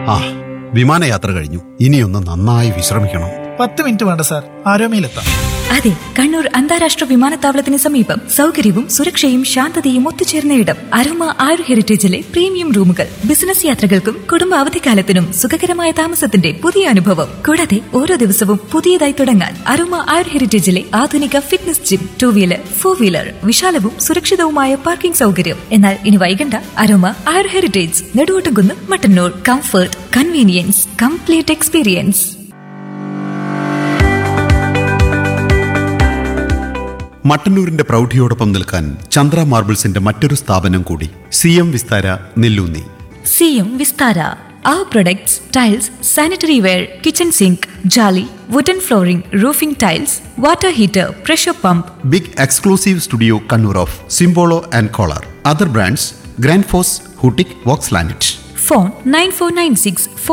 ആ വിമാനയാത്ര കഴിഞ്ഞു ഇനിയൊന്ന് നന്നായി വിശ്രമിക്കണം പത്ത് മിനിറ്റ് വേണ്ട സാർ ആരോമയിലെത്താം അതെ കണ്ണൂർ അന്താരാഷ്ട്ര വിമാനത്താവളത്തിന് സമീപം സൗകര്യവും സുരക്ഷയും ശാന്തതയും ഒത്തുചേർന്ന ഇടം അരോമ ആയുർ ഹെറിറ്റേജിലെ പ്രീമിയം റൂമുകൾ ബിസിനസ് യാത്രകൾക്കും കുടുംബ അവധിക്കാലത്തിനും സുഖകരമായ താമസത്തിന്റെ പുതിയ അനുഭവം കൂടാതെ ഓരോ ദിവസവും പുതിയതായി തുടങ്ങാൻ അരോമ ആയുർ ഹെറിറ്റേജിലെ ആധുനിക fitness gym two wheeler four wheeler വിശാലവും സുരക്ഷിതവുമായ പാർക്കിംഗ് സൗകര്യം എന്നാൽ ഇനി വൈകണ്ട Aroma Ayur Heritage Neduvottumkunnu Mattannur comfort convenience complete experience മട്ടന്നൂരിന്റെ പ്രൗഢിയോടൊപ്പം നിൽക്കാൻ ചന്ദ്ര മാർബിൾസിന്റെ മറ്റൊരു സ്ഥാപനം കൂടി സി എം വിസ്താര നെല്ലൂന്നി സിയും Vistara Our products, tiles, sanitary ware, kitchen sink, jolly, wooden flooring, roofing tiles, water heater, pressure pump, big exclusive studio Kannur of Simpolo and Kohler other brands grand ഫോസ് ഹൂട്ടിക് Vox ലാനറ്റ് phone 9496